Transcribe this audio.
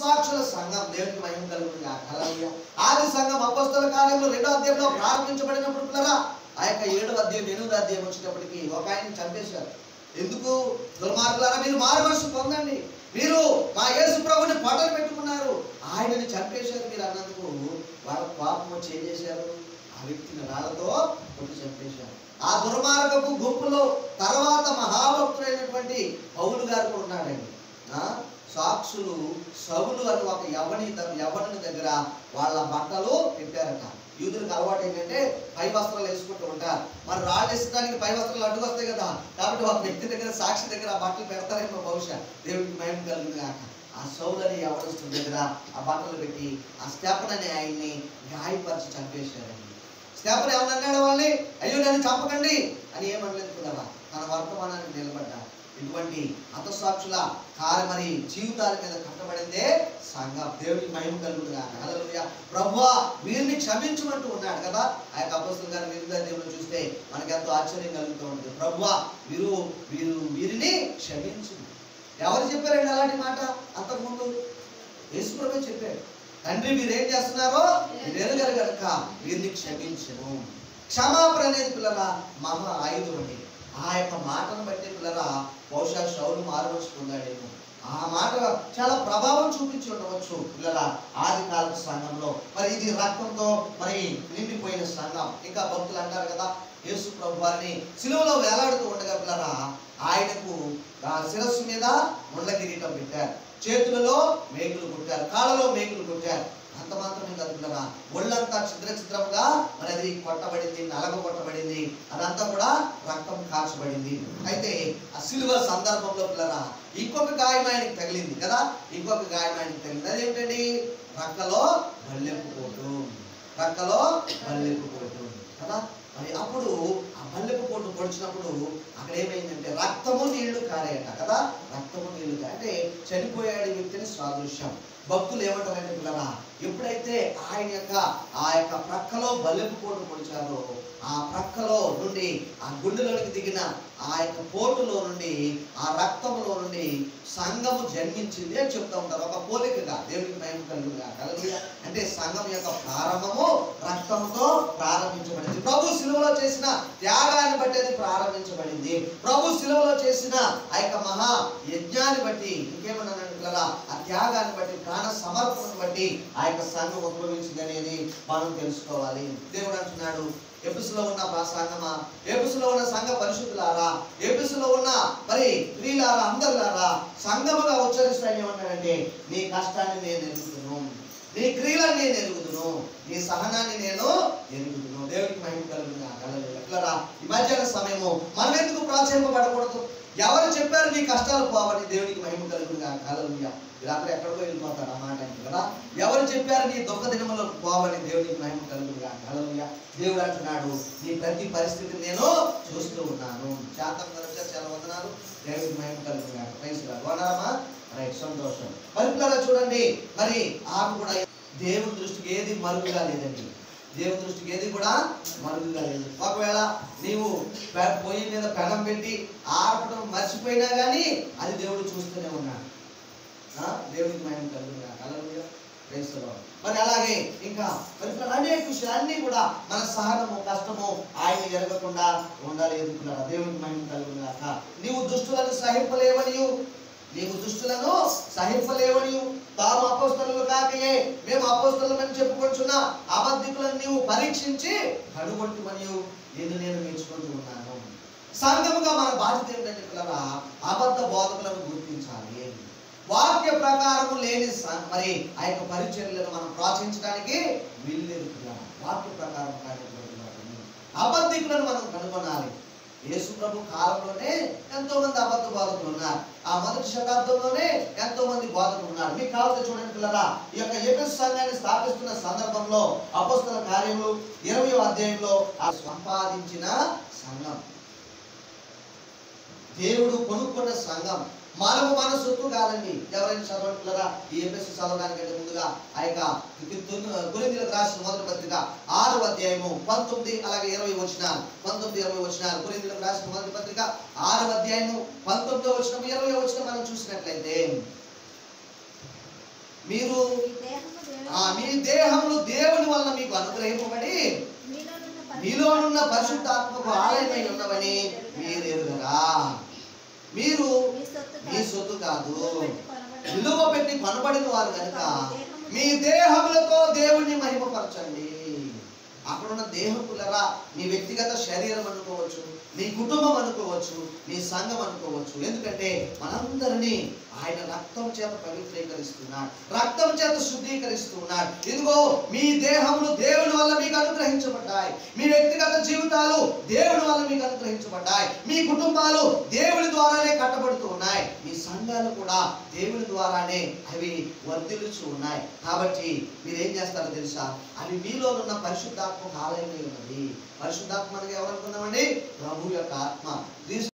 హతసాక్షుల సంఘం దేవునికి మహిమ కలుగుతుంది హల్లెలూయా ఆది సంఘం అపస్తుల కార్యంలో రెండో అధ్యాయంలో ప్రారంభించబడినప్పుడు పిల్లరా ఆ యొక్క ఏడవ అధ్యాయం ఎనిమిదో అధ్యాయం వచ్చేటప్పటికి ఒక ఆయన చంపేశారు ఎందుకు దుర్మార్గులారా మీరు మారు మనసు పొందండి మీరు మా యేసు ప్రభుని పొట్టలు పెట్టుకున్నారు ఆయనని చంపేశారు మీరు అన్నందుకు వాళ్ళ పాపం వచ్చి ఏం చేశారు ఆ వ్యక్తిని రాళ్లతో కొట్టి చంపేశారు ఆ దుర్మార్గపు గుంపులో తర్వాత మహాభక్తుడైనటువంటి పౌలు గారు కూడా ఉన్నాడండి ఆ, సాక్షులు సవులు అని ఒక యవని యవనుని దగ్గర వాళ్ళ బట్టలు పెట్టారట యూదులకు అలవాటు ఏంటంటే పై వస్త్రాలు వేసుకుంటూ ఉంటారు మరి రాళ్ళు వేసడానికి పై వస్త్రాలు అడ్డు వస్తాయి కదా కాబట్టి ఒక వ్యక్తి దగ్గర సాక్షి దగ్గర ఆ బట్టలు పెడతారేమో బహుశా దేవుడికి మయం కలిగింది కాక ఆ సౌలని ఎవరిస్తున్న దగ్గర ఆ బట్టలు పెట్టి ఆ స్టెపన్ అనే ఆయన్ని గాయపరిచి చంపేశారండి స్టెపన్ ఏమన్నా అన్నాడు వాళ్ళని అయ్యో నన్ను చంపకండి అని ఏమనలేదు కదా తన వర్తమానానికి నిలబడ్డాడు ఇటువంటి హతసాక్షుల కారు మరి జీవితాల మీద కట్టబడిందే సంఘం దేవుడికి మహిమ కలుగుతుంది హల్లెలూయా ప్రభువా వీరిని క్షమించమంటూ ఉన్నాడు కదా ఆ యొక్క అపస్తుల గారి విరుద్ధ దేవుని చూస్తే మనకి ఎంతో ఆశ్చర్యం కలుగుతూ ఉంటుంది ప్రభువా వీరు వీరు వీరిని క్షమించు ఎవరు చెప్పారండి అలాంటి మాట అంతకుముందు యేసుప్రభే చెప్పాడు తండ్రి మీరు ఏం చేస్తున్నారో మీరు ఎరగరు గనక వీరిని క్షమించను క్షమాపణ అనేది పిల్లల మహా ఆయుధం అండి ఆ యొక్క మాటను బట్టి పిల్లల బహుశా శౌలు మారవలసి పొందాడేమో ఆ మాట చాలా ప్రభావం చూపించి ఉండవచ్చు పిల్లల ఆది కాలపు సంఘంలో మరి ఇది రక్తంతో మరి నిండిపోయిన సంఘం ఇంకా భక్తులు అంటారు కదా యేసు ప్రభు వారిని సిలువలో వేలాడుతూ ఉండగా పిల్లరా ఆయనకు ఆ శిరస్సు మీద ముళ్ళ కిరీటం పెట్టారు చేతులలో మేకులు కుట్టారు కాళ్ళలో మేకులు కుట్టారు అంత మాత్రమే కాదు పిల్లరా ఒళ్ళంతా చిద్ర చిత్రంగా మరి అది కొట్టబడింది నలగ కొట్టబడింది అదంతా కూడా రక్తం కాల్చబడింది అయితే ఆ సిలువ సందర్భంలో పిల్లరా ఇంకొక గాయం ఆయనకి తగిలింది కదా ఇంకొక గాయం ఆయనకి తగిలింది అదేంటండి రక్కలో బల్లెపు పోటు రక్కలో బల్లెపు పోటు కదా మరి అప్పుడు ఆ మల్లెపు పొట్టు పొడిచినప్పుడు అక్కడ ఏమైందంటే రక్తము నీళ్లు కారాయట కదా రక్తము నీళ్లు కారే అంటే చనిపోయాడు ఈ వ్యక్తిని సాదృశ్యం భక్తులు ఏమంటారంటే పిల్లరా ఎప్పుడైతే ఆయన యొక్క ఆ యొక్క ప్రక్కలో బల్లెపు పోటు పొడిచారో ఆ ప్రక్కలో నుండి ఆ గుండెలోనికి దిగిన ఆ యొక్క పోటులో నుండి ఆ రక్తంలో నుండి సంఘము జన్మించింది అని చెప్తా ఉంటారు ఒక పోలికగా దేవునికి మహిమ కలుగుగా కలుగుగా అంటే సంఘం యొక్క ప్రారంభము రక్తంతో ప్రారంభించబడింది ప్రభు సిలువలో చేసిన త్యాగాన్ని బట్టి అది ప్రారంభించబడింది ప్రభు సిలువలో చేసిన ఆ యొక్క మహా యజ్ఞాన్ని బట్టి ఇంకేమన్నా పిల్లరా ఆ త్యాగాన్ని బట్టి ప్రాణ సమర్పణను బట్టి ఆ యొక్క సంఘం ఉద్భవించింది అనేది మనం తెలుసుకోవాలి దేవుడు అంటున్నాడు ఎపిసులో ఉన్న మా సంఘమా ఎపిసులో ఉన్న సంఘ పరిశుద్ధులారా ఎపిసులో ఉన్న మరి స్త్రీలారా అందరిలారా సంఘముగా ఉచ్చరిస్తాను ఏమన్నాడంటే నీ కష్టాన్ని నేను ఎరుగుతును నీ క్రియలను నేను ఎరుగుదును నీ సహనాన్ని నేను ఎరుగుదును దేవుడికి మహిమ కలుగుగా ఎట్లరా ఈ మధ్యాహ్న సమయము మనం ఎందుకు ప్రోత్సహింపబడకూడదు ఎవరు చెప్పారు నీ కష్టాలు పోవని దేవుడికి మహిమ కలుగుగా కలలుగా వీళ్ళందరూ ఎక్కడికో వెళ్ళిపోతారు ఆ మాట అంటే కదా ఎవరు చెప్పారు నీ దుఃఖ దినములో పోవని దేవునికి మహిమ కలుగుగా కలలుగా దేవుడు అంటున్నాడు నీ ప్రతి పరిస్థితిని నేను చూస్తూ ఉన్నాను శాతం కనుక చాలా వందనాలు దేవుడికి మహిమ కలుగుగా ప్రైస్గా వనారమా రైట్ సంతోషం మరి పిల్లరా చూడండి మరి ఆమె కూడా దేవుని దృష్టికి ఏది మరుగుగా లేదండి దేవుని దృష్టికి ఏది కూడా మరుగుగా లేదు ఒకవేళ నీవు పె- పొయ్యి మీద పెనం పెట్టి ఆర్పడం మర్చిపోయినా కానీ అది దేవుడు చూస్తూనే ఉన్నాడు ఆ? దేవునికి మహిమ కలుగుగా కలలుగా క్రైస్తవం మరి అలాగే ఇంకా మరి ఇక్కడ అనేక విషయాలు అన్నీ కూడా మన సహనము కష్టము ఆయన ఎరగకుండా ఉండాలి ఎదుగుతున్నారా దేవునికి మహిమ కలుగుగాక నీవు దుష్టులను సహింపలేవనియు నీవు దుష్టులను సహింపలేవనియు తాము అపోస్తలు కాకయే మేము అపోస్తలమని చెప్పుకొచ్చున్న అబద్ధికులను నీవు పరీక్షించి కనుగొట్టుమనియు నేను నేను మెచ్చుకుంటూ ఉన్నాను సంఘముగా మన బాధ్యత ఏంటంటే పిల్లరా అబద్ధ బోధకులను గుర్తించాలి వాక్య ప్రకారము లేని స- మరి ఆ యొక్క పరిచర్యలను మనం ప్రోత్సహించడానికి వీల్లేదు పిల్లరా వాక్య ప్రకారం కానిటువంటి వాటిని అబద్ధికులను మనం కనుగొనాలి యేసు ప్రభు కాలంలోనే ఎంతో మంది అబద్ధ బోధకులు ఉన్నారు ఆ మొదటి శతాబ్దంలోనే ఎంతో మంది బోధకులు ఉన్నారు మీకు కావాల్సి చూడండి పిల్లరా ఈ యొక్క ఎపిస్ సంఘాన్ని స్థాపిస్తున్న సందర్భంలో అపస్తుల కార్యములు ఇరవై అధ్యాయంలో ఆ సంపాదించిన సంఘం దేవుడు కొనుక్కున్న సంఘం మనము మన సొత్తు కాదండి ఎవరైనా చదవండి పిల్లరా ఈ ఎపిఎస్ చదవడానికంటే ముందుగా ఆ యొక్క గురిందులకు రాసిన మొదటి పత్రిక ఆరు అధ్యాయము పంతొమ్మిది అలాగే ఇరవై వచనాలు పంతొమ్మిది ఇరవై వచనాలు గురిందులకు రాసిన మొదటి పత్రిక ఆరు అధ్యాయము పంతొమ్మిదో వచనం ఇరవై వచనం మనం చూసినట్లయితే మీరు ఈ దేహము దేవుని ఆ మీ దేహములు దేవుని వల్ల మీకు అనుగ్రహింపబడి మీలోనున్న పరిశుద్ధ- మీలోనున్న పరిశుద్ధాత్మకు ఆలయమై ఉన్నవని మీరు ఎరుగరా మీరు మీ సొత్తు మీ కాదు. సొత్తు కాదు విలువ పెట్టి కొనబడిన విలువ పెట్టి కొనబడిన వారు కనుక మీ దేహములతో దేవుణ్ణి మహిమపరచండి అక్కడున్న దేహకులరా మీ వ్యక్తిగత శరీరం అనుకోవచ్చు నీ కుటుంబం అనుకోవచ్చు నీ సంఘం అనుకోవచ్చు ఎందుకంటే మనందరినీ ఆయన రక్తం చేత పవిత్రీకరిస్తున్నాడు రక్తం చేత శుద్ధీకరిస్తున్నాడు ఇదిగో మీ దేహములు దేవుని వల్ల మీకు అనుగ్రహించబడ్డాయి మీ వ్యక్తిగత జీవితాలు దేవుని వల్ల మీకు అనుగ్రహించబడ్డాయి మీ కుటుంబాలు దేవుని ద్వారానే కట్టబడుతూ ఉన్నాయి మీ సంఘాలు కూడా దేవుని ద్వారానే అవి వర్ధిల్లుచు ఉన్నాయి కాబట్టి మీరు ఏం చేస్తారో తెలుసా అవి మీలో ఉన్న పరిశుద్ధాత్మక ఆలయమై ఉన్నది పరిశుద్ధాత్మ అనగా ఎవరు అనుకున్నామండి ప్రభు యొక్క ఆత్మ క్రీస్తు